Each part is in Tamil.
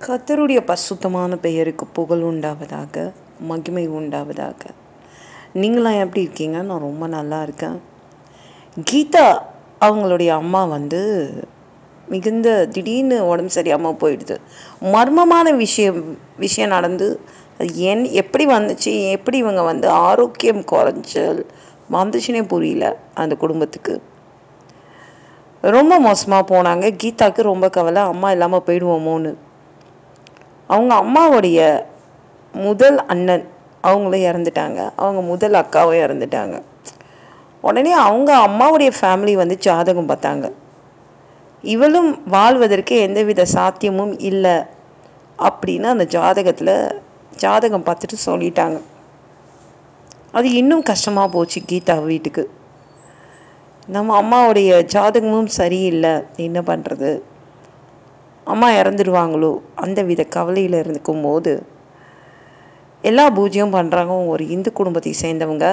கர்த்தருடைய பசுத்தமான பெயருக்கு புகழ் உண்டாவதாக மகிமை உண்டாவதாக நீங்களாம் எப்படி இருக்கீங்க நான் ரொம்ப நல்லா இருக்கேன் கீதா அவங்களுடைய அம்மா வந்து மிகுந்த திடீர்னு உடம்பு சரியாமல் போயிடுது மர்மமான விஷயம் விஷயம் நடந்து அது என் எப்படி வந்துச்சு எப்படி இவங்க வந்து ஆரோக்கியம் குறைஞ்சல் வந்துச்சுனே புரியல அந்த குடும்பத்துக்கு ரொம்ப மோசமாக போனாங்க கீதாவுக்கு ரொம்ப கவலை அம்மா இல்லாமல் போயிடுவோமோன்னு அவங்க அம்மாவுடைய முதல் அண்ணன் அவங்களும் இறந்துட்டாங்க அவங்க முதல் அக்காவும் இறந்துட்டாங்க உடனே அவங்க அம்மாவுடைய ஃபேமிலி வந்து ஜாதகம் பார்த்தாங்க இவளும் வாழ்வதற்கு எந்தவித சாத்தியமும் இல்லை அப்படின்னு அந்த ஜாதகத்தில் ஜாதகம் பார்த்துட்டு சொல்லிட்டாங்க அது இன்னும் கஷ்டமாக போச்சு கீதா வீட்டுக்கு நம்ம அம்மாவுடைய ஜாதகமும் சரியில்லை என்ன பண்ணுறது அம்மா இறந்துடுவாங்களோ அந்த வித கவலையில் இருந்துக்கும் போது எல்லா பூஜையும் பண்ணுறாங்க ஒரு இந்து குடும்பத்தை சேர்ந்தவங்க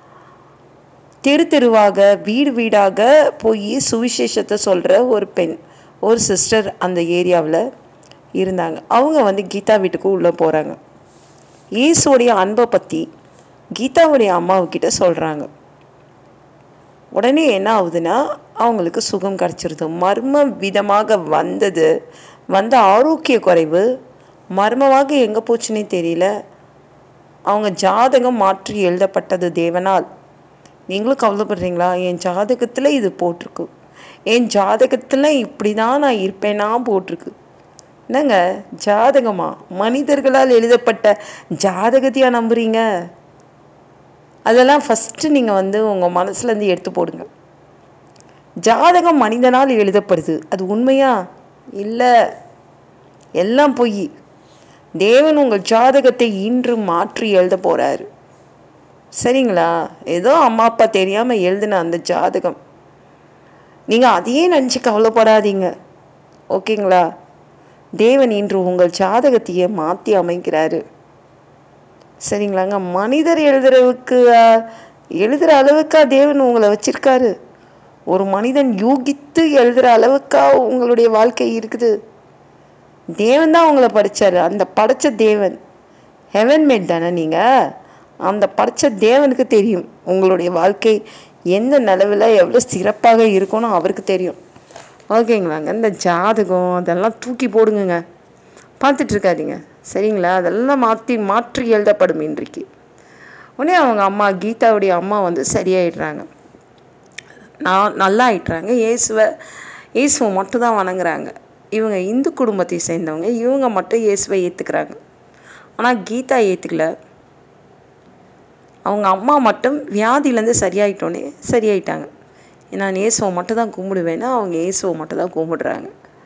தெரு தெருவாக வீடு வீடாக போய் சுவிசேஷத்தை சொல்கிற ஒரு பெண் ஒரு சிஸ்டர் அந்த ஏரியாவில் இருந்தாங்க அவங்க வந்து கீதா வீட்டுக்கு உள்ளே போகிறாங்க இயேசுடைய அன்பை பற்றி கீதாவுடைய அம்மாவுக்கிட்ட சொல்கிறாங்க உடனே என்ன ஆகுதுன்னா அவங்களுக்கு சுகம் கிடச்சிருது மர்ம விதமாக வந்தது வந்த ஆரோக்கிய குறைவு மர்மமாக எங்கே போச்சுன்னே தெரியல அவங்க ஜாதகம் மாற்றி எழுதப்பட்டது தேவனால் நீங்களும் கவலைப்படுறீங்களா என் ஜாதகத்தில் இது போட்டிருக்கு என் ஜாதகத்தில் இப்படி தான் நான் இருப்பேனா போட்டிருக்கு என்னங்க ஜாதகமா மனிதர்களால் எழுதப்பட்ட ஜாதகத்தையா நம்புறீங்க அதெல்லாம் ஃபஸ்ட்டு நீங்கள் வந்து உங்கள் மனசுலேருந்து எடுத்து போடுங்க ஜாதகம் மனிதனால் எழுதப்படுது அது உண்மையா இல்லை எல்லாம் பொய் தேவன் உங்கள் ஜாதகத்தை இன்று மாற்றி எழுத போகிறாரு சரிங்களா ஏதோ அம்மா அப்பா தெரியாமல் எழுதின அந்த ஜாதகம் நீங்கள் அதையே நினச்சி கவலைப்படாதீங்க ஓகேங்களா தேவன் இன்று உங்கள் ஜாதகத்தையே மாற்றி அமைக்கிறாரு சரிங்களாங்க மனிதர் எழுதுறவுக்கு எழுதுகிற அளவுக்கா தேவன் உங்களை வச்சிருக்காரு ஒரு மனிதன் யூகித்து எழுதுகிற அளவுக்கா உங்களுடைய வாழ்க்கை இருக்குது தேவன் தான் உங்களை படித்தார் அந்த படைச்ச தேவன் ஹெவன் மேட் தானே நீங்கள் அந்த படைச்ச தேவனுக்கு தெரியும் உங்களுடைய வாழ்க்கை எந்த நிலவில் எவ்வளோ சிறப்பாக இருக்கணும் அவருக்கு தெரியும் ஓகேங்களாங்க இந்த ஜாதகம் அதெல்லாம் தூக்கி போடுங்கங்க பார்த்துட்டு இருக்காதீங்க சரிங்களா அதெல்லாம் மாற்றி மாற்றி எழுதப்படும் இன்றைக்கு உடனே அவங்க அம்மா கீதாவுடைய அம்மா வந்து சரியாயிடுறாங்க நான் நல்லா ஆயிட்டுறாங்க இயேசுவை இயேசுவை மட்டும் தான் வணங்குறாங்க இவங்க இந்து குடும்பத்தை சேர்ந்தவங்க இவங்க மட்டும் இயேசுவை ஏற்றுக்கிறாங்க ஆனால் கீதா ஏற்றுக்கல அவங்க அம்மா மட்டும் வியாதியிலேருந்து சரியாயிட்டோன்னே சரியாயிட்டாங்க நான் இயேசுவை மட்டும் தான் கும்பிடுவேன்னா அவங்க இயேசுவை மட்டும் தான் கும்பிடுறாங்க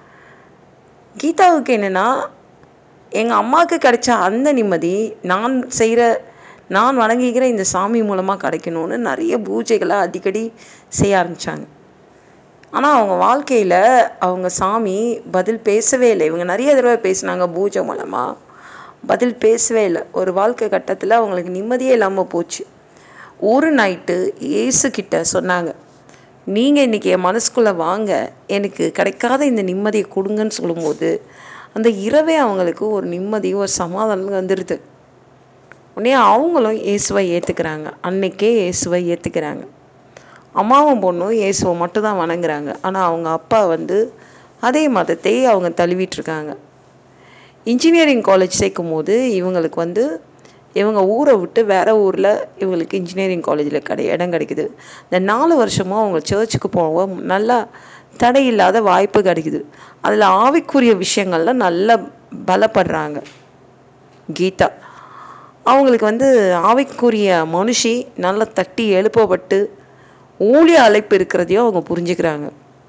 கீதாவுக்கு என்னென்னா எங்கள் அம்மாவுக்கு கிடைச்ச அந்த நிம்மதி நான் செய்கிற நான் வணங்குகிற இந்த சாமி மூலமாக கிடைக்கணும்னு நிறைய பூஜைகளை அடிக்கடி செய்ய ஆரம்பித்தாங்க ஆனால் அவங்க வாழ்க்கையில் அவங்க சாமி பதில் பேசவே இல்லை இவங்க நிறைய தடவை பேசினாங்க பூஜை மூலமாக பதில் பேசவே இல்லை ஒரு வாழ்க்கை கட்டத்தில் அவங்களுக்கு நிம்மதியே இல்லாமல் போச்சு ஒரு நைட்டு ஏசு கிட்ட சொன்னாங்க நீங்கள் இன்றைக்கி என் மனசுக்குள்ளே வாங்க எனக்கு கிடைக்காத இந்த நிம்மதியை கொடுங்கன்னு சொல்லும்போது அந்த இரவே அவங்களுக்கு ஒரு நிம்மதி ஒரு சமாதானம் வந்துடுது உடனே அவங்களும் இயேசுவை ஏற்றுக்கிறாங்க அன்னைக்கே இயேசுவை ஏற்றுக்கிறாங்க அம்மாவும் பொண்ணும் இயேசுவை மட்டும் தான் வணங்குறாங்க ஆனால் அவங்க அப்பா வந்து அதே மதத்தை அவங்க தழுவிட்டுருக்காங்க இன்ஜினியரிங் காலேஜ் சேர்க்கும் போது இவங்களுக்கு வந்து இவங்க ஊரை விட்டு வேறு ஊரில் இவங்களுக்கு இன்ஜினியரிங் காலேஜில் கிடை இடம் கிடைக்குது இந்த நாலு வருஷமும் அவங்க சர்ச்சுக்கு போக நல்லா தடையில்லாத வாய்ப்பு கிடைக்குது அதில் ஆவிக்குரிய விஷயங்கள்லாம் நல்லா பலப்படுறாங்க கீதா அவங்களுக்கு வந்து ஆவிக்குரிய மனுஷி நல்லா தட்டி எழுப்பப்பட்டு ஊழிய அழைப்பு இருக்கிறதையும் அவங்க புரிஞ்சுக்கிறாங்க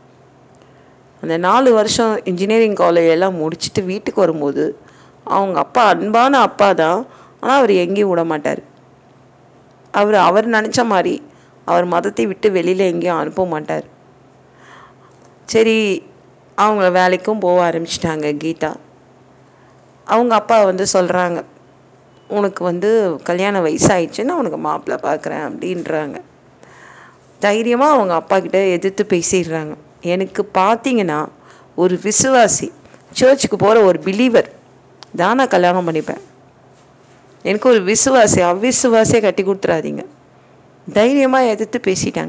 அந்த நாலு வருஷம் இன்ஜினியரிங் காலேஜ் எல்லாம் முடிச்சுட்டு வீட்டுக்கு வரும்போது அவங்க அப்பா அன்பான அப்பா தான் ஆனால் அவர் எங்கேயும் விட மாட்டார் அவர் அவர் நினச்ச மாதிரி அவர் மதத்தை விட்டு வெளியில் எங்கேயும் அனுப்ப மாட்டார் சரி அவங்க வேலைக்கும் போக ஆரம்பிச்சிட்டாங்க கீதா அவங்க அப்பா வந்து சொல்கிறாங்க உனக்கு வந்து கல்யாண வயசாயிடுச்சுன்னு உனக்கு மாப்பிள்ளை பார்க்குறேன் அப்படின்றாங்க தைரியமாக அவங்க அப்பா கிட்ட எதிர்த்து பேசிடுறாங்க எனக்கு பார்த்தீங்கன்னா ஒரு விசுவாசி சர்ச்சுக்கு போகிற ஒரு பிலீவர் தான் நான் கல்யாணம் பண்ணிப்பேன் எனக்கு ஒரு விசுவாசி அவிசுவாசியை கட்டி கொடுத்துறாதீங்க தைரியமாக எதிர்த்து பேசிட்டாங்க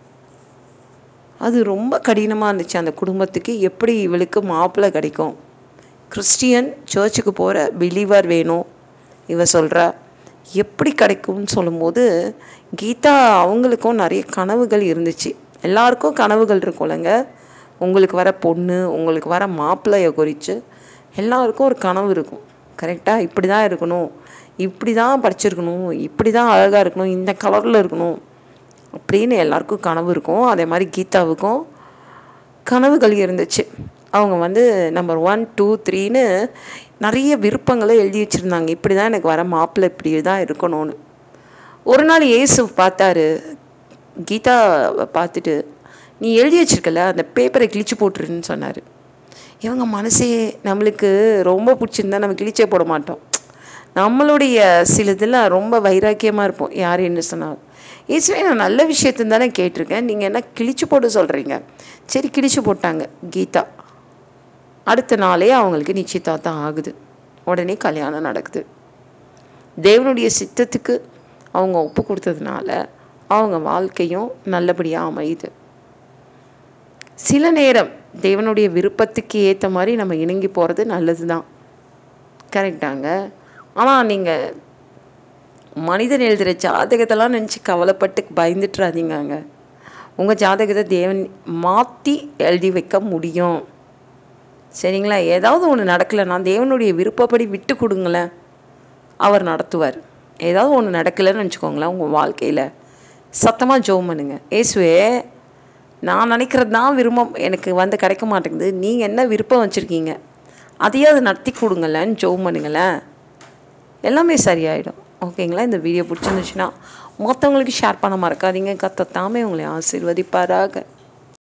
அது ரொம்ப கடினமாக இருந்துச்சு அந்த குடும்பத்துக்கு எப்படி இவளுக்கு மாப்பிள்ளை கிடைக்கும் கிறிஸ்டியன் சர்ச்சுக்கு போகிற பிலீவர் வேணும் இவ சொல்கிறா எப்படி கிடைக்கும்னு சொல்லும்போது கீதா அவங்களுக்கும் நிறைய கனவுகள் இருந்துச்சு எல்லாருக்கும் கனவுகள் இருக்கும்லங்க உங்களுக்கு வர பொண்ணு உங்களுக்கு வர மாப்பிள்ளையை குறித்து எல்லாருக்கும் ஒரு கனவு இருக்கும் கரெக்டாக இப்படி தான் இருக்கணும் இப்படி தான் படிச்சிருக்கணும் இப்படி தான் அழகாக இருக்கணும் இந்த கலரில் இருக்கணும் அப்படின்னு எல்லாருக்கும் கனவு இருக்கும் அதே மாதிரி கீதாவுக்கும் கனவுகள் இருந்துச்சு அவங்க வந்து நம்பர் ஒன் டூ த்ரீன்னு நிறைய விருப்பங்களை எழுதி வச்சுருந்தாங்க இப்படி தான் எனக்கு வர மாப்பிள்ளை இப்படி தான் இருக்கணும்னு ஒரு நாள் இயேசு பார்த்தாரு கீதாவை பார்த்துட்டு நீ எழுதி வச்சிருக்கல அந்த பேப்பரை கிழிச்சு போட்டுருன்னு சொன்னார் இவங்க மனசே நம்மளுக்கு ரொம்ப பிடிச்சிருந்தா நம்ம கிழிச்சே போட மாட்டோம் நம்மளுடைய சில இதெல்லாம் ரொம்ப வைராக்கியமாக இருப்போம் யார் என்ன சொன்னாலும் இயேசுவே நான் நல்ல விஷயத்தை தானே கேட்டிருக்கேன் நீங்கள் என்ன கிழிச்சு போட்டு சொல்கிறீங்க சரி கிழிச்சு போட்டாங்க கீதா அடுத்த நாளே அவங்களுக்கு நிச்சயதார்த்தம் ஆகுது உடனே கல்யாணம் நடக்குது தேவனுடைய சித்தத்துக்கு அவங்க ஒப்பு கொடுத்ததுனால அவங்க வாழ்க்கையும் நல்லபடியாக அமையுது சில நேரம் தேவனுடைய விருப்பத்துக்கு ஏற்ற மாதிரி நம்ம இணங்கி போகிறது நல்லது தான் கரெக்டாங்க ஆனால் நீங்கள் மனிதன் எழுதுகிற ஜாதகத்தெல்லாம் நினச்சி கவலைப்பட்டு பயந்துட்டுறாதீங்கங்க உங்கள் ஜாதகத்தை தேவன் மாற்றி எழுதி வைக்க முடியும் சரிங்களா ஏதாவது ஒன்று நடக்கலைன்னா தேவனுடைய விருப்பப்படி விட்டு கொடுங்களேன் அவர் நடத்துவார் ஏதாவது ஒன்று நடக்கலைன்னு வச்சுக்கோங்களேன் உங்கள் வாழ்க்கையில் சத்தமாக ஜோம் பண்ணுங்க ஏசுவே நான் நினைக்கிறது தான் விரும்பம் எனக்கு வந்து கிடைக்க மாட்டேங்குது நீங்கள் என்ன விருப்பம் வச்சுருக்கீங்க அதையாவது நடத்தி கொடுங்களேன்னு ஜோம் பண்ணுங்களேன் எல்லாமே சரியாயிடும் ஓகேங்களா இந்த வீடியோ பிடிச்சிருந்துச்சுன்னா மற்றவங்களுக்கு ஷேர் பண்ண மறக்காதீங்க கத்த தாமே உங்களை ஆசீர்வதிப்பாராக